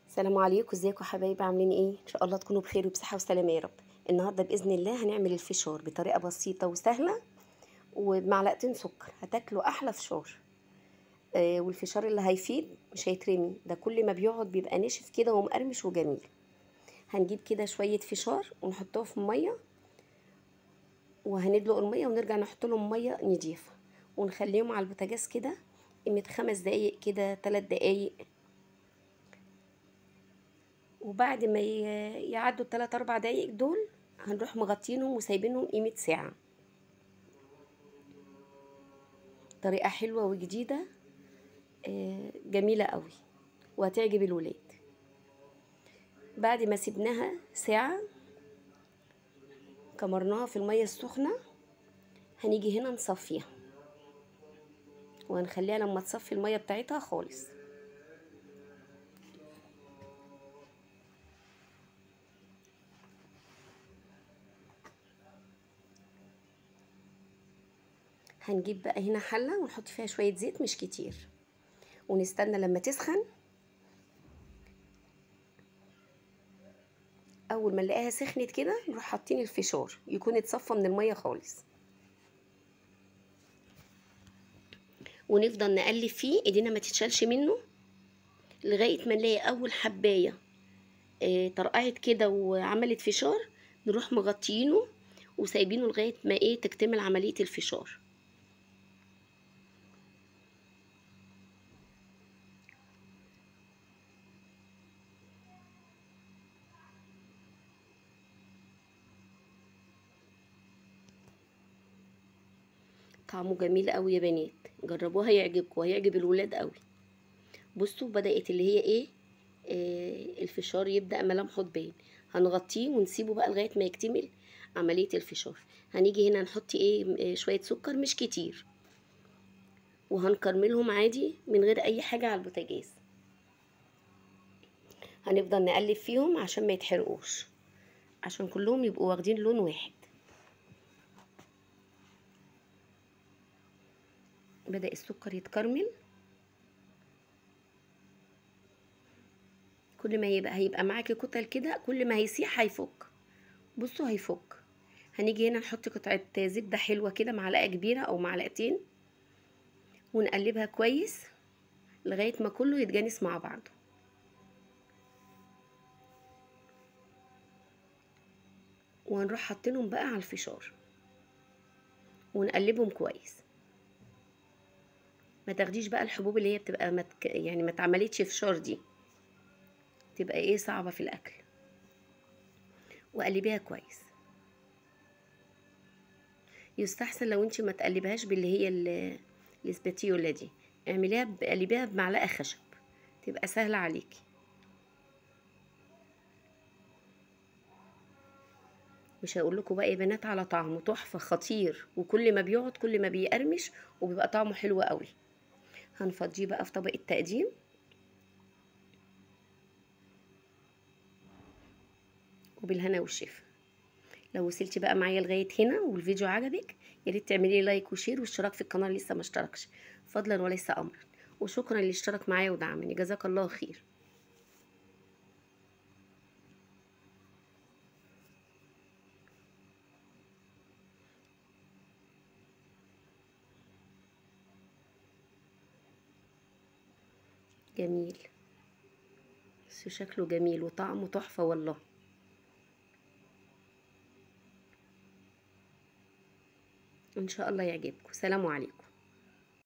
السلام عليكم ازيكم يا حبايبي عاملين ايه ان شاء الله تكونوا بخير وبصحه وسلامه يا رب النهارده باذن الله هنعمل الفشار بطريقه بسيطه وسهله وبمعلقتين سكر هتاكلوا احلى فشار آه والفشار اللي هيفيد مش هيترمي ده كل ما بيقعد بيبقى ناشف كده ومقرمش وجميل هنجيب كده شويه فشار ونحطهم في ميه وهندلق الميه ونرجع نحط لهم ميه نضيفه ونخليهم على البوتاجاز كده قيمه خمس دقايق كده تلات دقايق وبعد ما يعدوا التلات اربع دقايق دول هنروح مغطينهم وسايبينهم قيمة ساعة طريقة حلوة وجديدة جميلة قوي وهتعجب الولاد بعد ما سيبناها ساعة كمرناها في المية السخنة هنيجي هنا نصفيها وهنخليها لما تصفي المية بتاعتها خالص هنجيب بقى هنا حلة ونحط فيها شوية زيت مش كتير ونستنى لما تسخن اول ما نلاقيها سخنت كده نروح حاطين الفشار يكون اتصفى من المية خالص ونفضل نقلب فيه ايدينا ما تتشالش منه لغاية ما نلاقي اول حباية اه طرقعت كده وعملت فشار نروح مغطيينه وسايبينه لغاية ما ايه تكتمل عملية الفشار طعمه جميل قوي يا بنات جربوها يعجبكم وهيعجب الولاد قوي بصوا بدات اللي هي ايه آه الفشار يبدا ملامحه تبان هنغطيه ونسيبه بقى لغايه ما يكتمل عمليه الفشار هنيجي هنا نحط ايه شويه سكر مش كتير وهنكرملهم عادي من غير اي حاجه على البوتاجاز هنفضل نقلب فيهم عشان ما يتحرقوش عشان كلهم يبقوا واخدين لون واحد بدأ السكر يتكرمل كل ما يبقى هيبقى معاكي كتل كده كل ما هيسيح هيفك بصوا هيفك هنيجي هنا نحط قطعة زبدة حلوة كده معلقة كبيرة أو معلقتين ونقلبها كويس لغاية ما كله يتجانس مع بعضه وهنروح حاطينهم بقى على الفشار ونقلبهم كويس ما تاخديش بقى الحبوب اللي هي بتبقى متك... يعني ما اتعملتش فشار دي تبقى ايه صعبة في الاكل وقلبيها كويس يستحسن لو انت ما تقلبهاش باللي هي الاسباتيولا دي اعمليها قلبيها بمعلقة خشب تبقى سهلة عليكي مش هقول لكم بقى يا بنات على طعمه تحفه خطير وكل ما بيقعد كل ما بيقرمش وبيبقى طعمه حلو قوي هنفضيه بقى في طبق التقديم وبالهنا والشفا لو وصلتي بقى معايا لغايه هنا والفيديو عجبك يا ريت تعملي لايك وشير واشتراك في القناه لسه ما اشتركش فضلا وليس امرا وشكرا اللي اشترك معايا ودعمني جزاك الله خير جميل بس شكله جميل وطعمه تحفة والله ان شاء الله يعجبكم سلام عليكم